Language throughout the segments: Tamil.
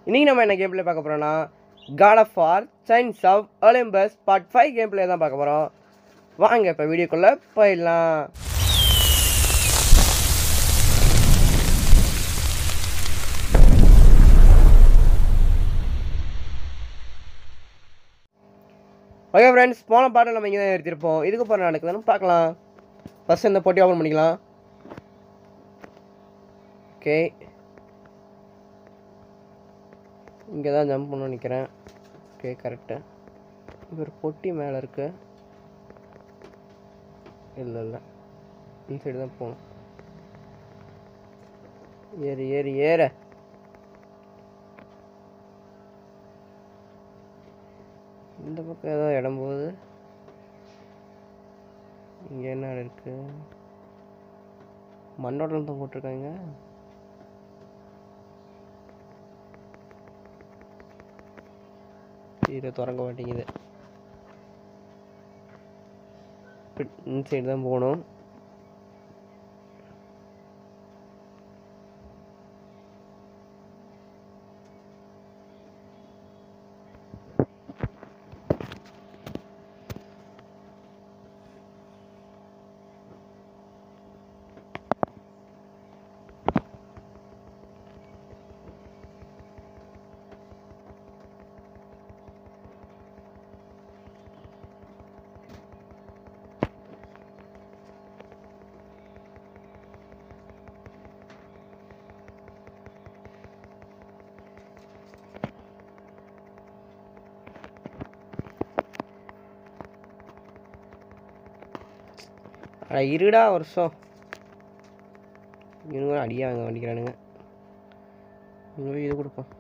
இன்றைக்கி நம்ம என்ன கேம் பிளே பார்க்க போகிறோம்னா God of War chains of Olympus part five game play தான் பார்க்க போகிறோம் வாங்க இப்போ வீடியோக்குள்ளே போயிடலாம் ஓகே ஃப்ரெண்ட்ஸ் போன பாட்டை நம்ம இங்கே தான் நிறுத்திருப்போம் இதுக்கு போகிற நடக்குதுன்னு பார்க்கலாம் ஃபஸ்ட் இந்த போட்டி ஓப்பன் பண்ணிக்கலாம் ஓகே இங்கே தான் ஜம்ப் பண்ண நிற்கிறேன் ஓகே கரெக்டு இங்க ஒரு பொட்டி மேலே இருக்கு இல்லை இல்லை இந்த சைடு தான் போகணும் ஏறு ஏறு ஏற இந்த பக்கம் ஏதோ இடம் போகுது இங்கே என்ன இடம் இருக்கு மண்ணோட்டம் தான் போட்டிருக்காங்க இதை திறக்க மாட்டேங்குது பிட்- இந்த சைடு தான் போகணும் அட இருடா வருஷம் இவனுங்க அடியா அங்கே வண்டிக்கிறானுங்க இங்கே போய் இது கொடுப்போம்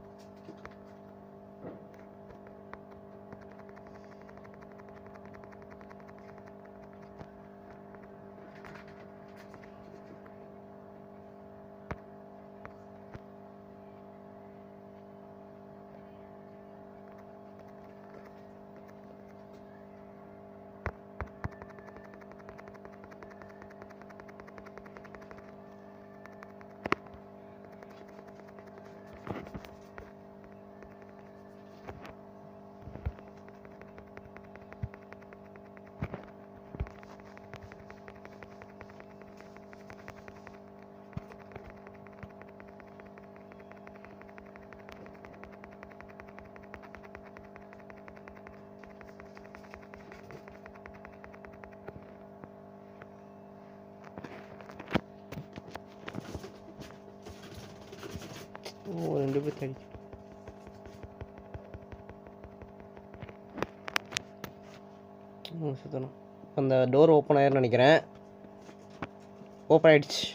ஓ ரெண்டு பேர் அடிச்சு ம், சுத்தணும் அந்த டோர் ஓப்பன் ஆயிருன்னு நினைக்கிறேன் ஓப்பன் ஆயிடுச்சு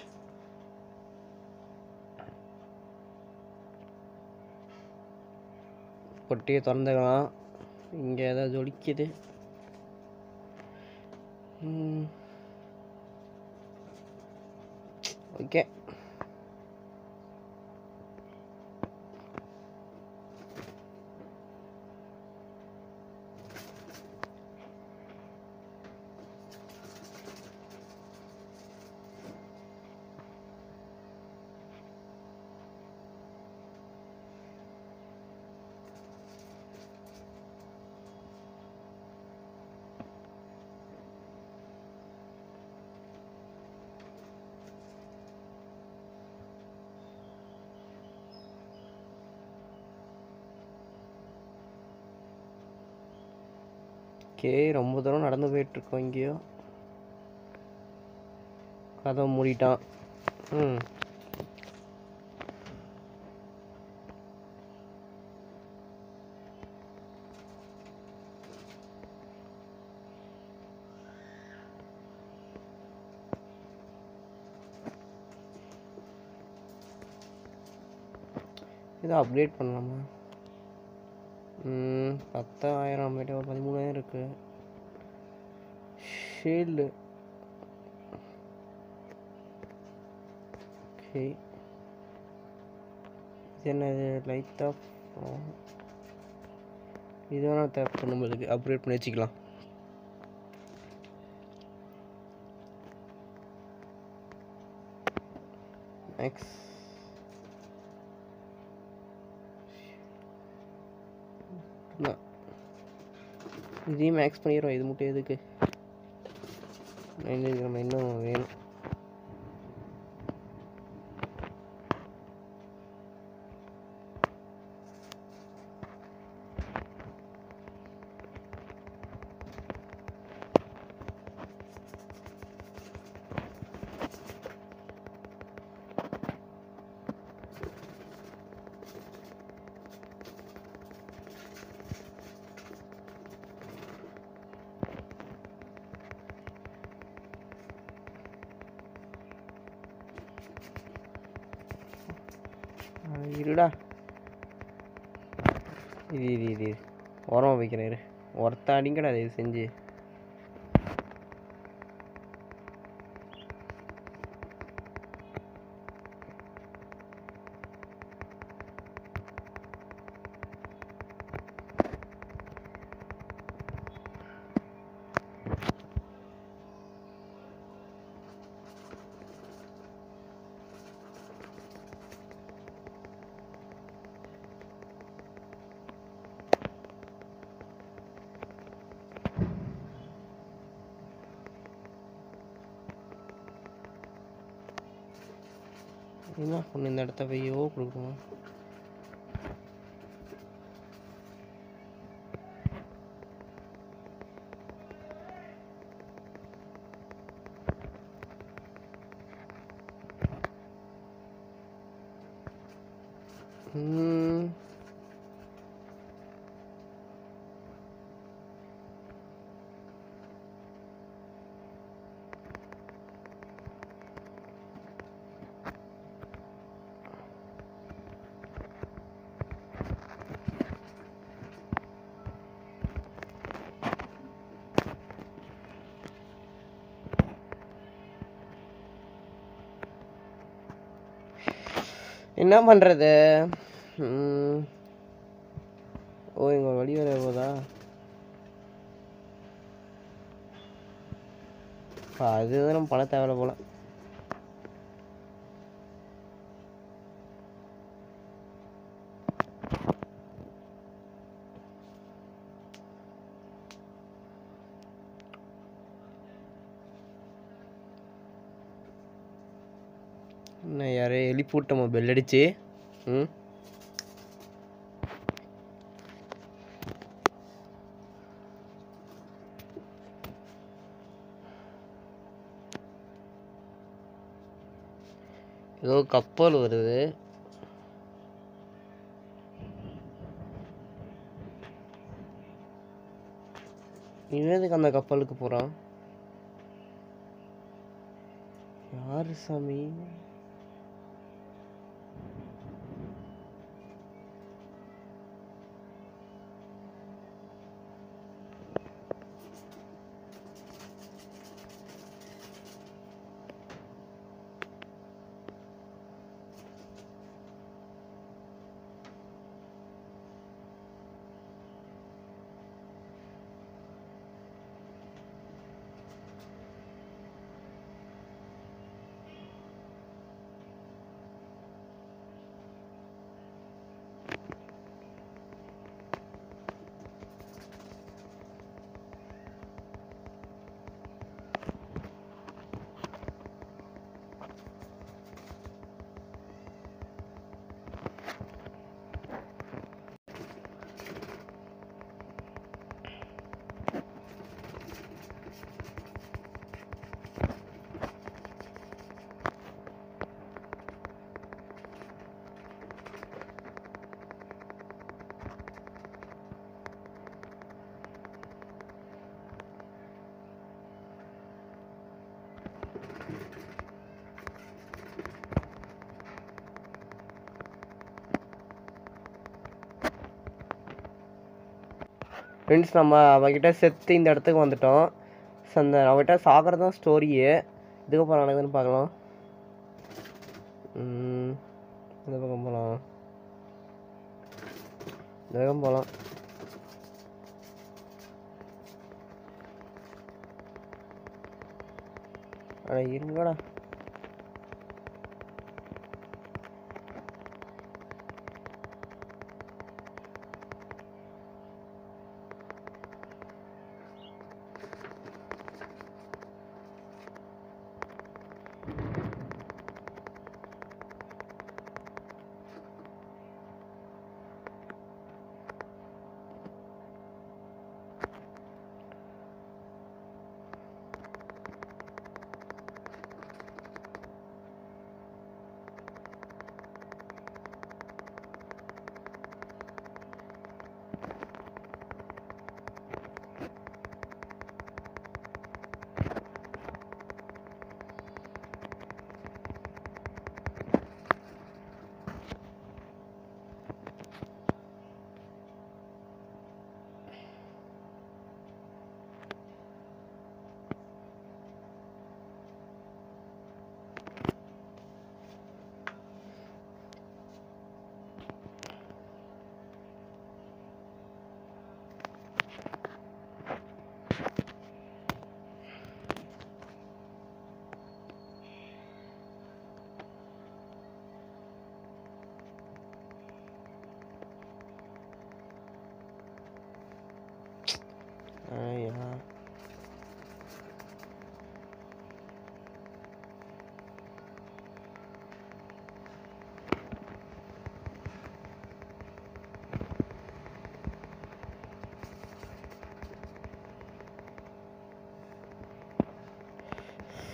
பொட்டியை திறந்துக்கலாம் இங்கே ஏதாவது ஜொலிக்குது ஓகே ஓகே ரொம்ப தூரம் நடந்து போயிட்டுருக்கோம் இங்கேயோ கதை மூடிட்டான் ம் இதை அப்டேட் பண்ணலாமா ம், பத்தாயிரம் போய்ட்டு ஒரு பதிமூணாயிரம் இருக்கு ஷீல்டு ஓகே இது என்னது லைட் ஆஃப் இது வேணால் தேவைப்படும் நம்மளுக்கு அப்கிரேட் பண்ணி வச்சுக்கலாம் மேக்ஸ் நான் இதையும் மேக்ஸ் பண்ணிடுறோம் இது மட்டும் எதுக்கு இன்னும் நம்ம இன்னும் வேணும் அட இருடா இது இது இது இது. உரம் வைக்கிறேன் இரு ஒருத்த அடிங்கடா இது செஞ்சு என்ன பொண்ணு இந்த இடத்த போயோ கொடுக்கணும் ம் என்ன பண்ணுறது ஓ இங்கே வழி வர போதா அப்ப அதுதான் நம்ம பண்ண தேவையில்ல போல என்ன யாரே எழுப்பி விட்டோமா பெல் அடிச்சு ம் ஏதோ கப்பல் வருது இவன் எதுக்கு அந்த கப்பலுக்கு போறான் யாரு சாமி ஃப்ரெண்ட்ஸ் நம்ம அவகிட்ட செத்து இந்த இடத்துக்கு வந்துட்டோம் ஸோ அந்த அவகிட்ட சாகிறது தான் ஸ்டோரியே இதுக்கப்புறம் நடக்குதுன்னு பார்க்கலாம் ம், இந்த பக்கம் போகலாம் இந்த பக்கம் போகலாம் அட இருங்கடா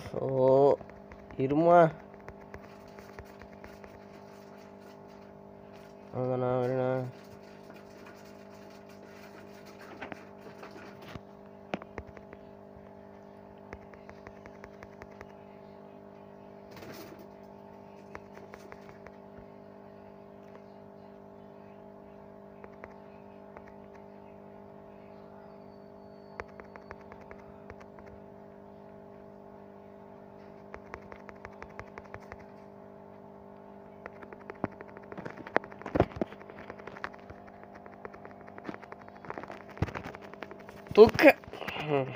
ஓ இருமா அவ்வளோதாண்ணா வேணா தூக்க ம்.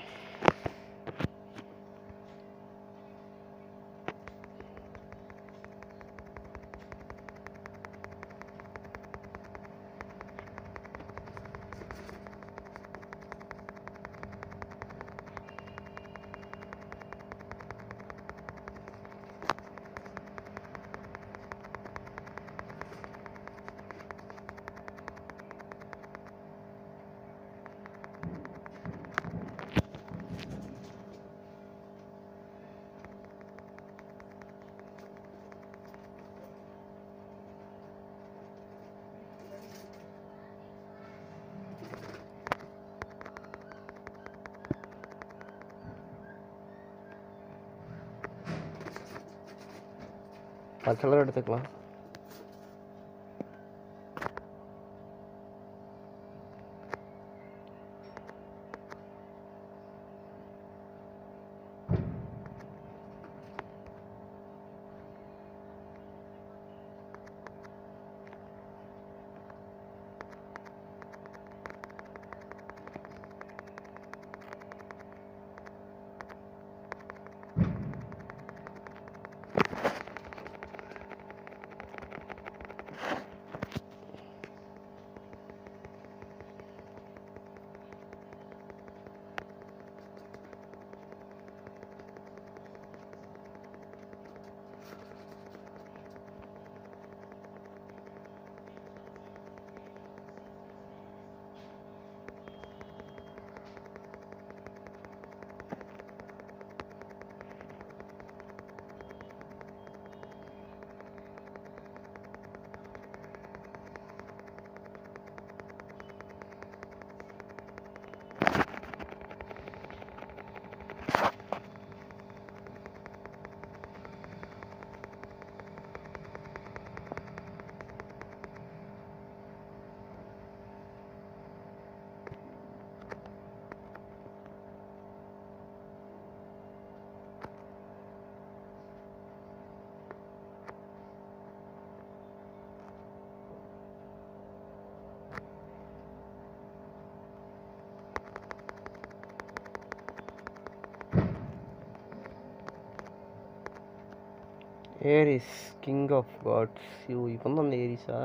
பத்து கலர் எடுத்துக்கலாம் ஏரிஸ் கிங் ஆஃப் காட்ஸ் ஐயோ இப்போ தான் அந்த ஏரிஸா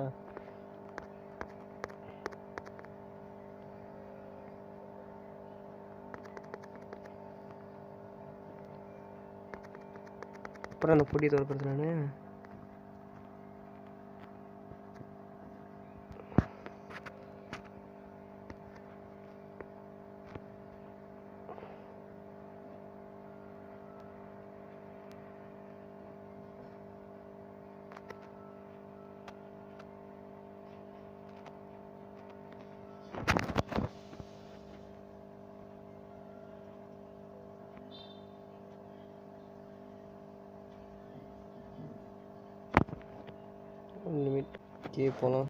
அப்புறம் அந்த பொடியை திறக்கிறது நான் லிமிட் கே போகலாம்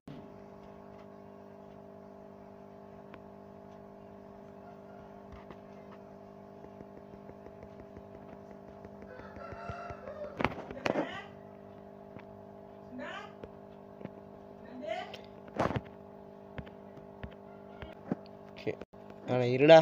ஓகே ஆனால் இருடா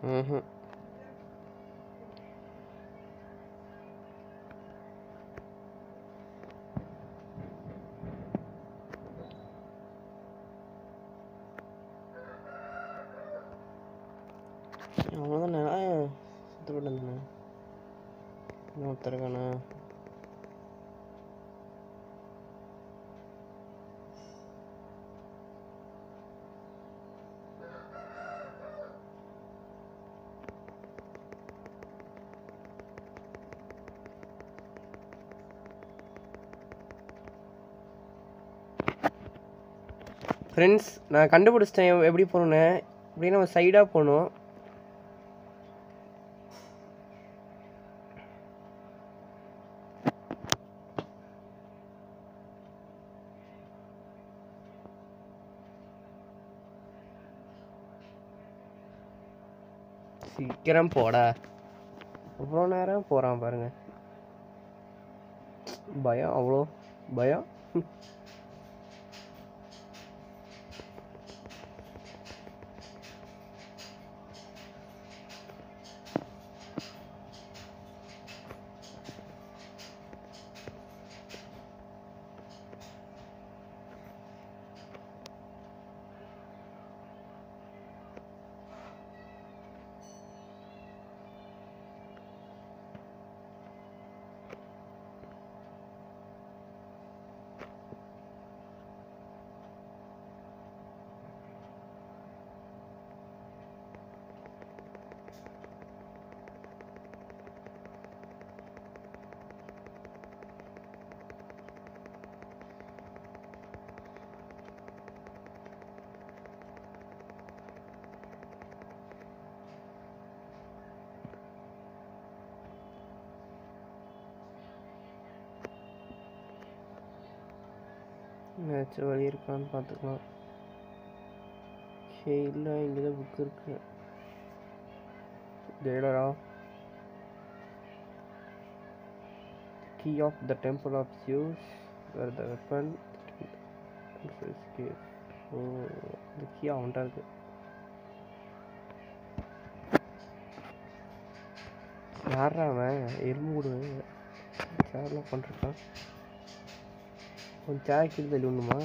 ம் அவ்வளோதானே சுத்தப்பட்டு வந்தானே இன்னொருத்தருக்கானே ஃப்ரெண்ட்ஸ் நான் கண்டுபிடிச்சிட்டேன் எப்- எப்படி போகணுன்னு இப்படி நம்ம சைடாக போகணும் சீக்கிரம் போடா அவ்வளோ நேரம் போகிறான் பாருங்க பயம் அவ்வளோ பயம் ஏதாச்சும் வழி இருக்கான்னு பார்த்துக்கலாம் சரி இல்லை இங்கே தான் புக் இருக்கு ஜெயலரா key of the temple of Zeus where the weapon escape ஓ இந்த கீ அவன்கிட்ட இருக்கு யாரா அவன் எறும்பு கூடு சேர்லாம் பண்ணிருக்கான் கொஞ்சம் சேர் கீழே தள்ளி விடணுமா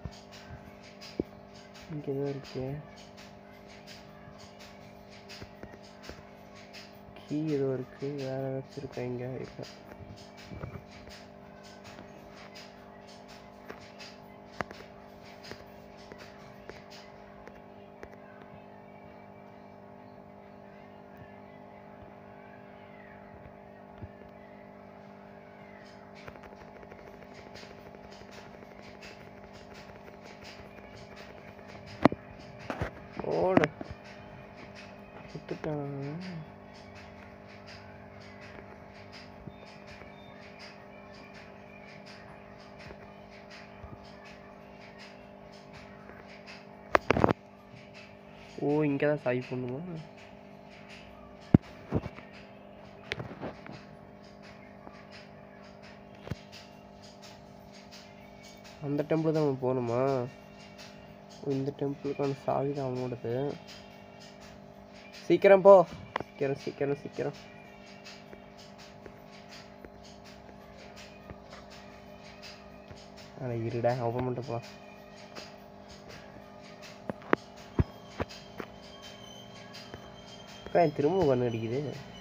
இங்கே எதுவும் இருக்கே கீ ஏதோ இருக்கு வேற ஏதாச்சும் இருக்கா இங்கே இல்லை ஓடு சுத்துட்டான் ஓ இங்கே தான் சாய் பண்ணுமா அந்த டெம்பிள் தான் நம்ம போகணுமா ஓ, இந்த டெம்பிளுக்கான சாவி தான் அவனோடது சீக்கிரம் போ சீக்கிரம் சீக்கிரம் சீக்கிரம் அட இருடா ஓப்பன் பண்ணிட்டு போ அக்கா, என் திரும்ப கண்ணு அடிக்குது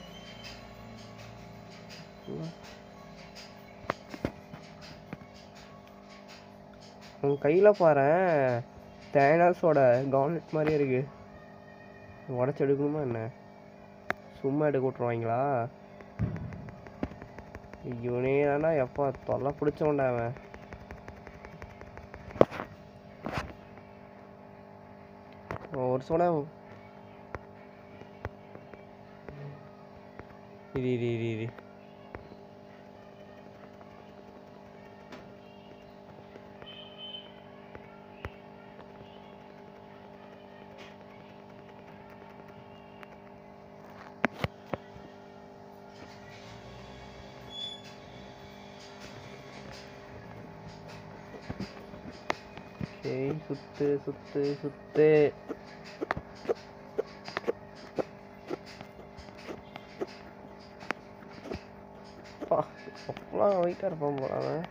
உன் கையில் பாரேன் தேனாஸோட கவுன்லெட் மாதிரியே இருக்கு உடச்சி எடுக்கணுமா என்ன சும்மா எடுக்க விட்ருவாங்களா இவனே தானா எப்பா தொல்லை பிடிச்சவன்டா அவன் ஒரு சோடா இரு இரு இரு இரு ஓகே சுத்து சுத்து சுத்து அப்பா அப்பெல்லாம் வெயிட்டாக இருப்பான் போல அவன்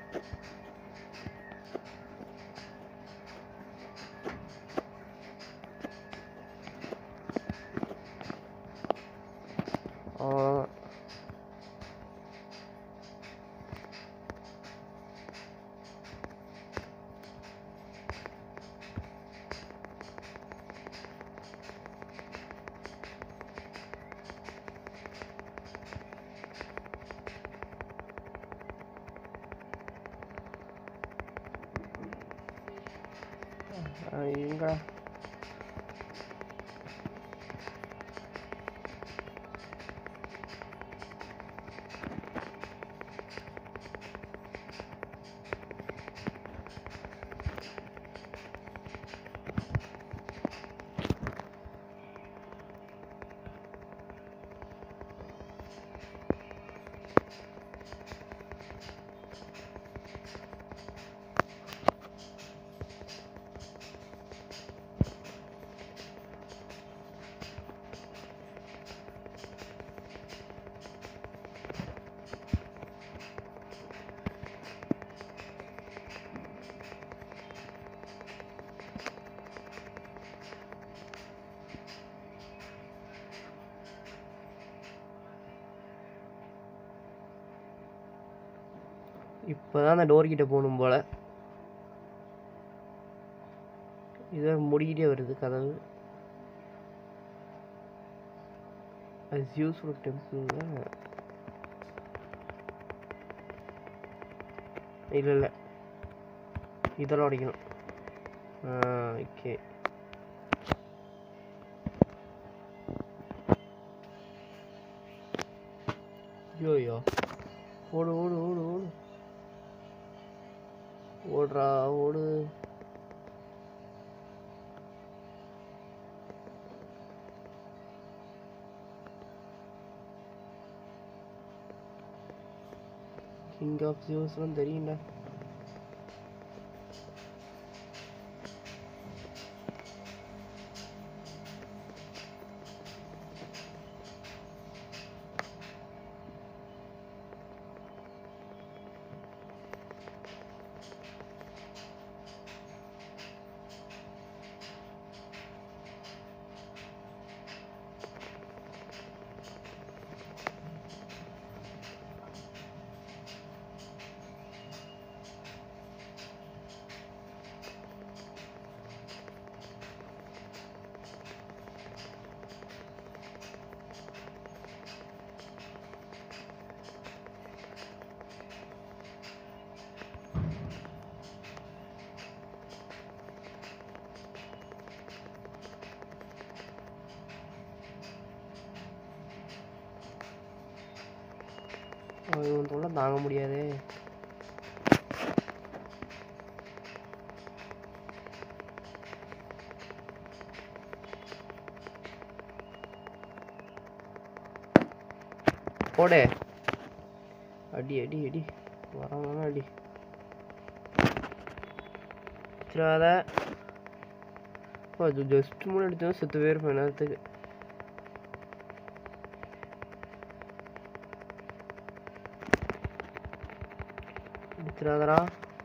அவ்வளோதான் எங்கடா இப்போதான் அந்த டோர் கிட்ட போகணும் போல இதை முடிக்கிட்டே வருது கதவு அஸ் யூஸ்ஃபுல் டெம்பிள் இல்லை இல்லை இதெல்லாம் உடைக்கணும் ஓகே ஐயோ ஓடு ஓடு ஓடு ஓடு ஓடுறா ஓடு கிங் ஆஃப் ஜியோஸ்லாம் தெரியும்டா இவன் தொல்லை தாங்க முடியாதே போடு அடி அடி அடி வராங்கன்னா அடி வச்சிடாத அது ஜஸ்ட் மூணு அடிச்சா செத்து போயிருப்பேன் நேரத்துக்கு அடிச்சிடாதடா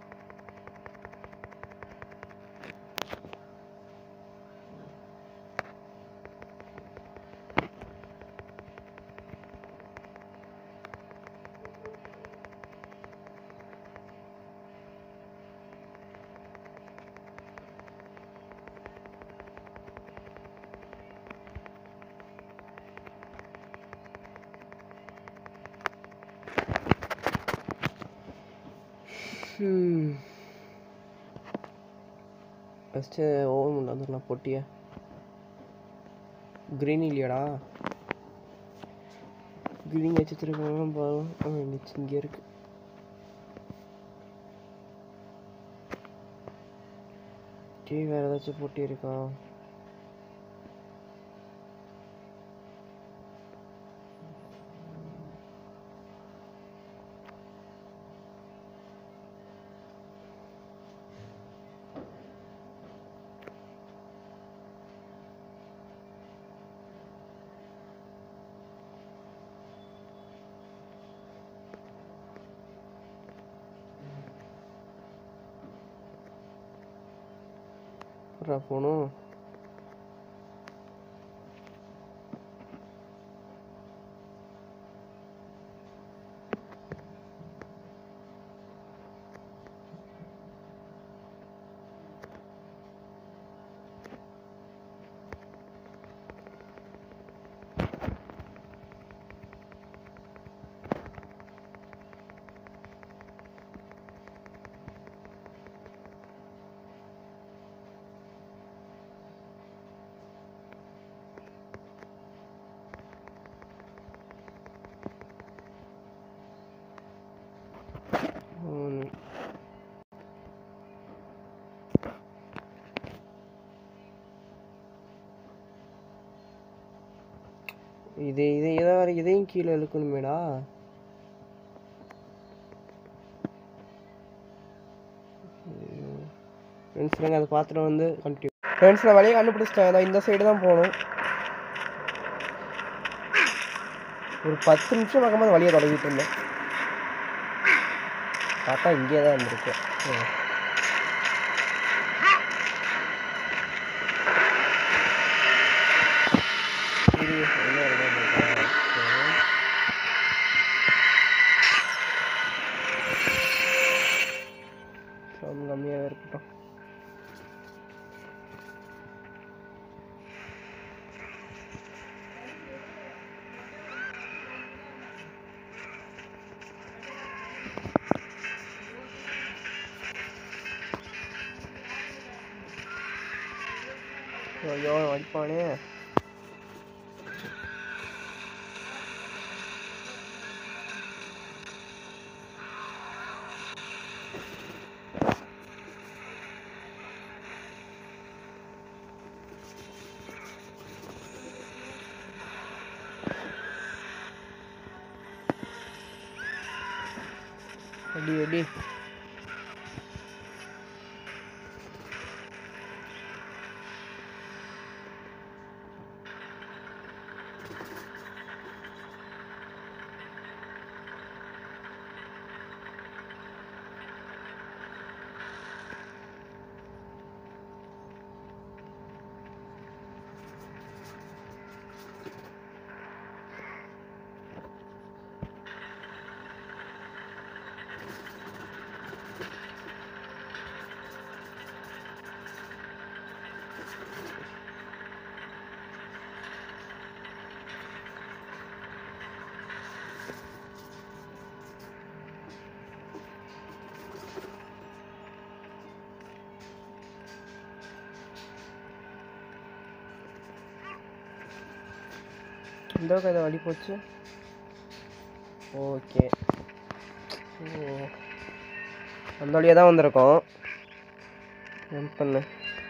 ஃபஸ்ட்டு ஓவன் கொண்டு வந்துடலாம் பொட்டியை க்ரீன் இல்லையாடா க்ரீன் வச்சுருக்கோம் பாருங்க ஆ இருந்துச்சு இங்கே இருக்கு டீ வேறு ஏதாச்சும் பொட்டி இருக்கா எப்படா போகணும் ம். இது இது இதை வேற இதையும் கீழே இழுக்கணுமேடா ஃப்ரெண்ட்ஸ் நாங்கள் அதை பார்த்துட்டு வந்து கண்டினியூ ஃப்ரெண்ட்ஸ் நான் வழியை கண்டுபிடிச்சிட்டேன் அதான் இந்த சைடு தான் போகணும் ஒரு பத்து நிமிஷம் பார்க்கும்போது வழியை தொடங்கிட்டு இருந்தேன் பார்த்தா இங்கே தான் இருந்திருக்கு ம். இரு, என்ன இடம் இருக்கா? சரி. சவுண்ட் கம்மியாகவே இருக்கட்டும் ஐயோ அடிப்பானே அடி அடி இந்த கதை வழி போச்சு ஓகே ஓ அந்த வழியாக தான் வந்திருக்கோம் ஜம்ப் பண்ணு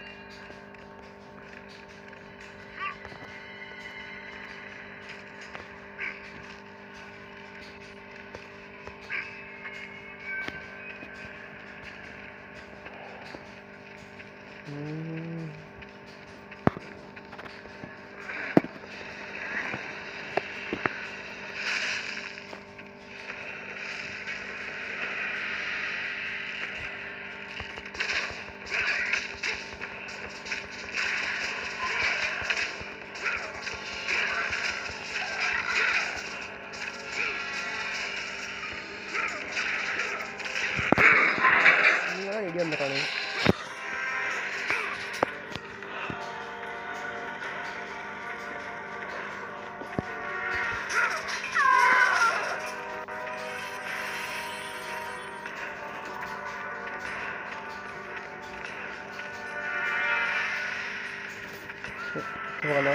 ம். நீங்க தான் ரெடி வந்துட்டானே போகல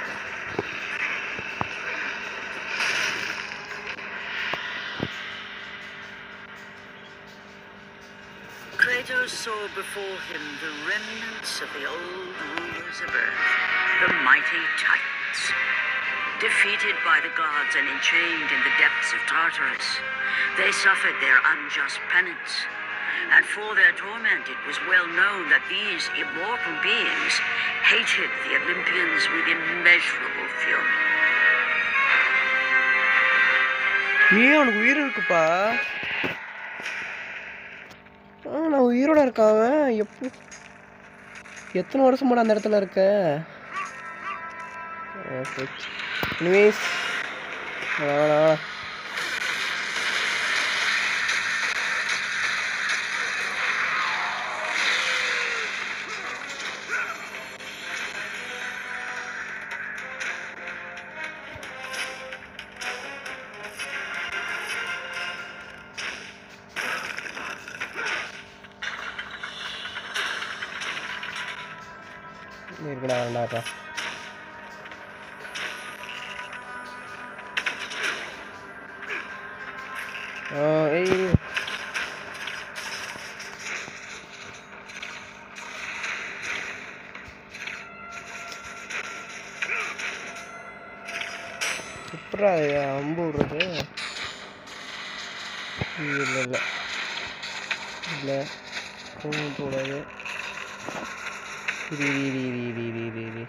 Kratos saw before him the remnants of the old rulers of Earth, the mighty Titans. Defeated by the gods and enchained in the depths of Tartarus, they suffered their unjust penance. And for their torment, it was well known that these immortal beings hated the Olympians with immeasurable fury. ஏன் அவனுக்கு உயிர் இருக்குப்பா ஆ நான் உயிரோட இருக்கான் அவன் எப்போ எத்தனை வருஷம் அந்த இடத்துல இருக்க எனிவேஸ் வேணா இருக்குடா ரெண்டாயிரம் ஆ ஏய் இரு. எப்படா இது அம்பு விடுறது இல்லை இல்லை இல்லை கூடாது இரு இரு இரு இரு இரு இரு இரு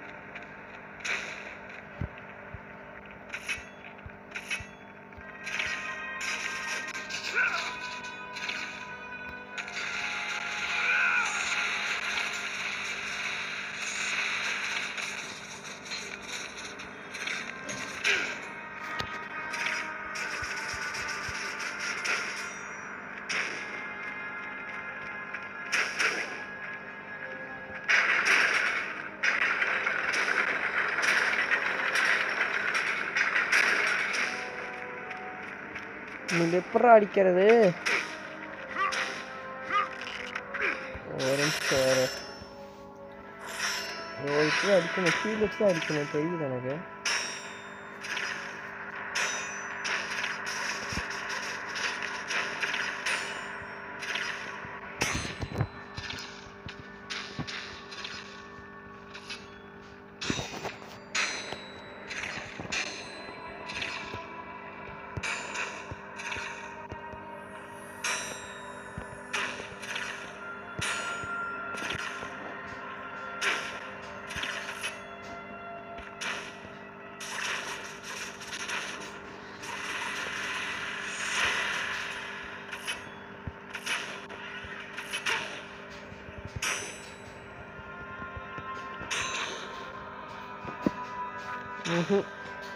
நீங்க எப்படா அடிக்கிறது ஒரு நிமிஷம் வேறு இப்படி அடிக்கணும் ஃபீல் வச்சு தான் அடிக்கணும் தெரியுது எனக்கு ம்ஹும்.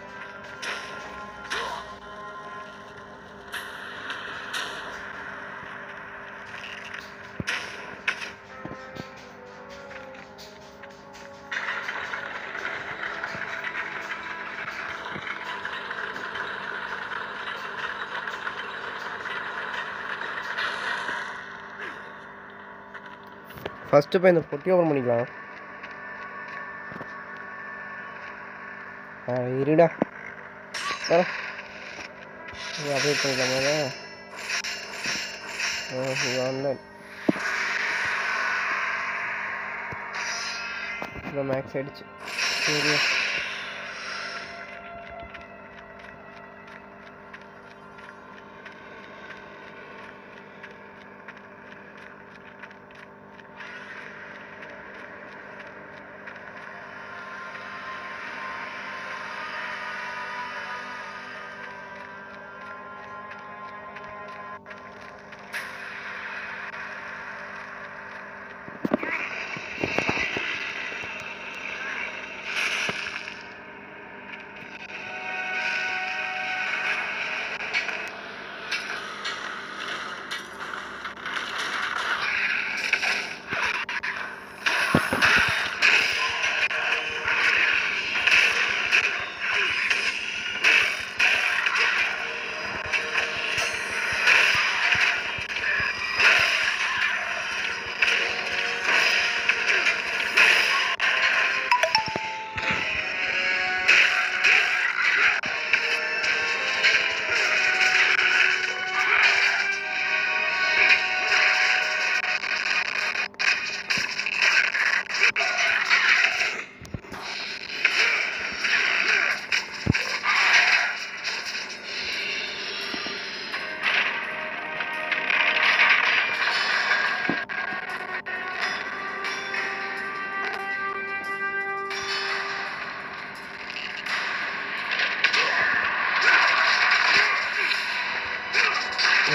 ஃபஸ்ட்டு போய் இந்த பொட்டி ஓப்பன் பண்ணிக்கலாம் ஆ இருடா வர அப்டேட் பண்ணிக்கலாமா ஆன்லைன் இப்போ மேக்ஸ் ஆயிடுச்சு சரி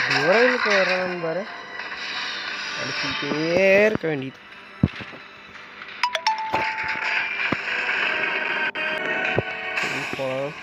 இவரைகளுக்கு வரணும் பாரு அடிச்சுக்கிட்டே இருக்க வேண்டியது போகலாம்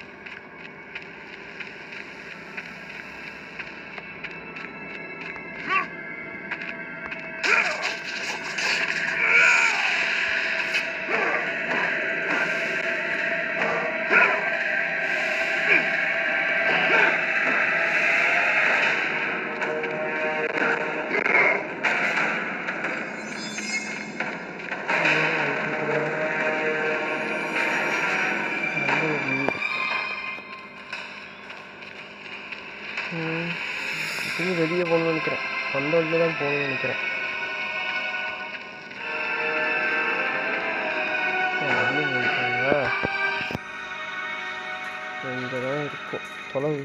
திரும்பி வெளியே போகணும்னு நினைக்கிறேன் வந்த வழியில தான் போகணும்னு நினைக்கிறேன் இங்கே தான் இருக்கும் தொலைவு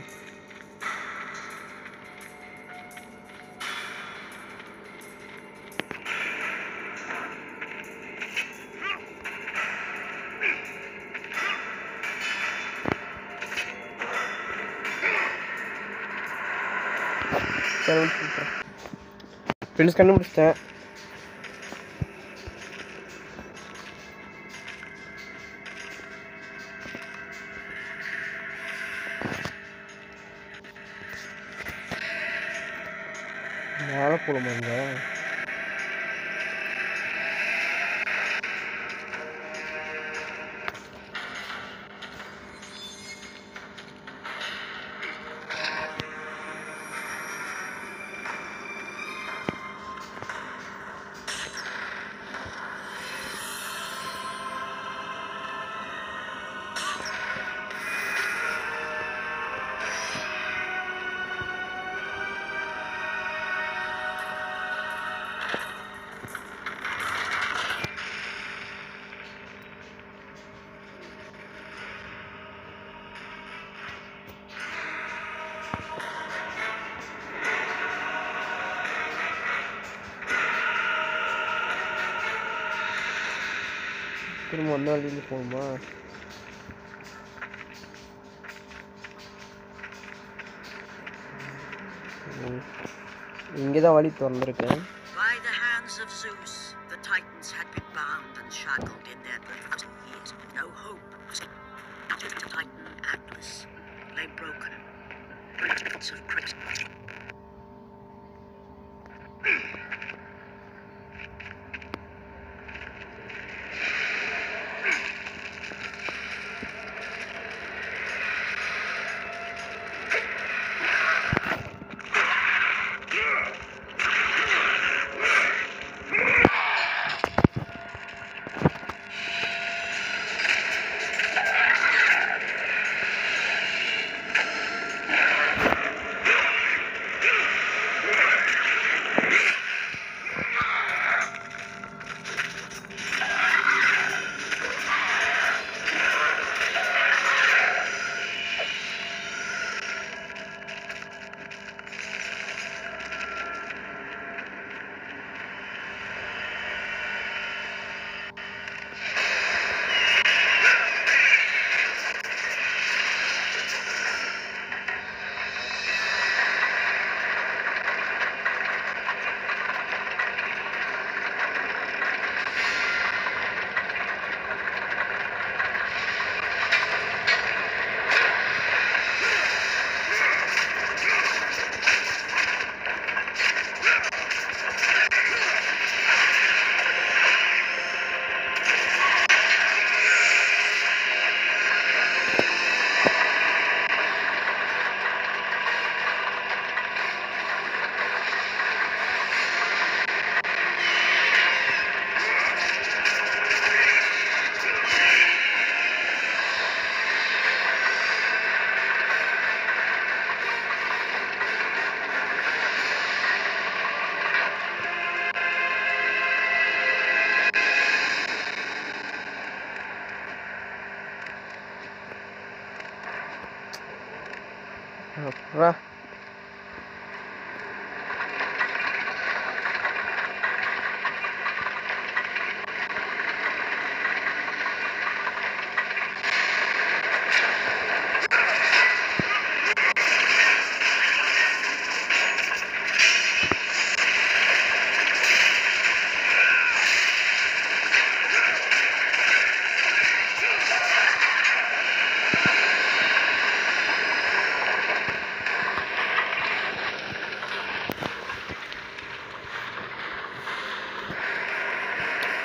ஃப்ரெண்ட்ஸ் கண்டுபிடிச்சிட்டேன் மேலே போகலாமா இங்கே திரும்ப வந்த வழியில போகணுமா இங்கே தான் வழி திறந்துருக்கேன் By the hands of Zeus, the Titans had been bound and shackled in their thousand years. No hope was the Titan Atlas lay broken. Principles of Christ. வா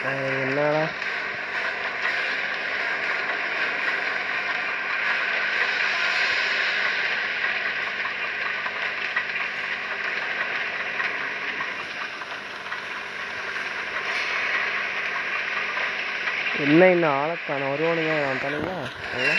அஹ் என்னடா என்ன இன்னும் ஆளக்கான வருவானுங்க வந்தானுங்களா நல்லா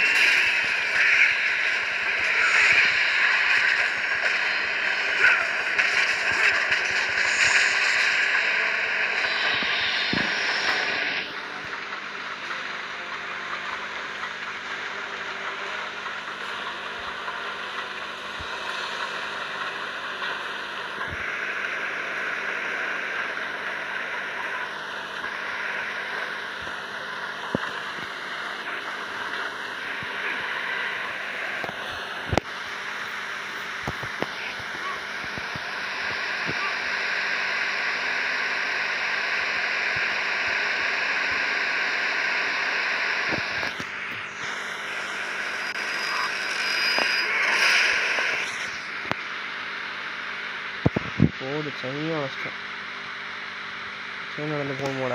போடு செம்மையாக கஷ்டம் சரி நடந்து போகும் போல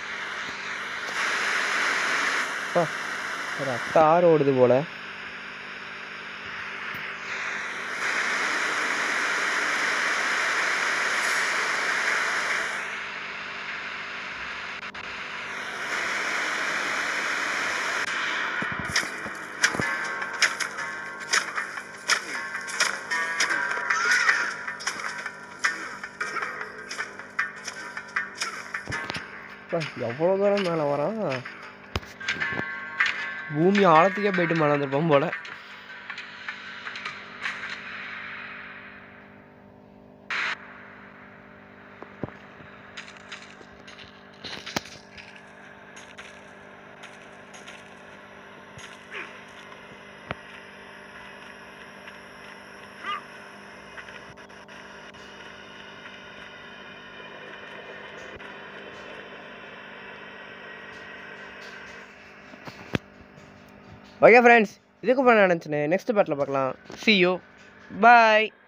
அப்பா, ஒரு அத்தை ஆறு ஓடுது போல அப்பா, எவ்வளோ தூரம் மேலே வரான் பூமி ஆழத்துக்கே போயிட்டு மேலே வந்திருப்பான் போல ஓகே ஃப்ரெண்ட்ஸ் இதுக்கு அப்புறம் நினச்சினேன் நெக்ஸ்ட் பேட்டில் பார்க்கலாம் see you bye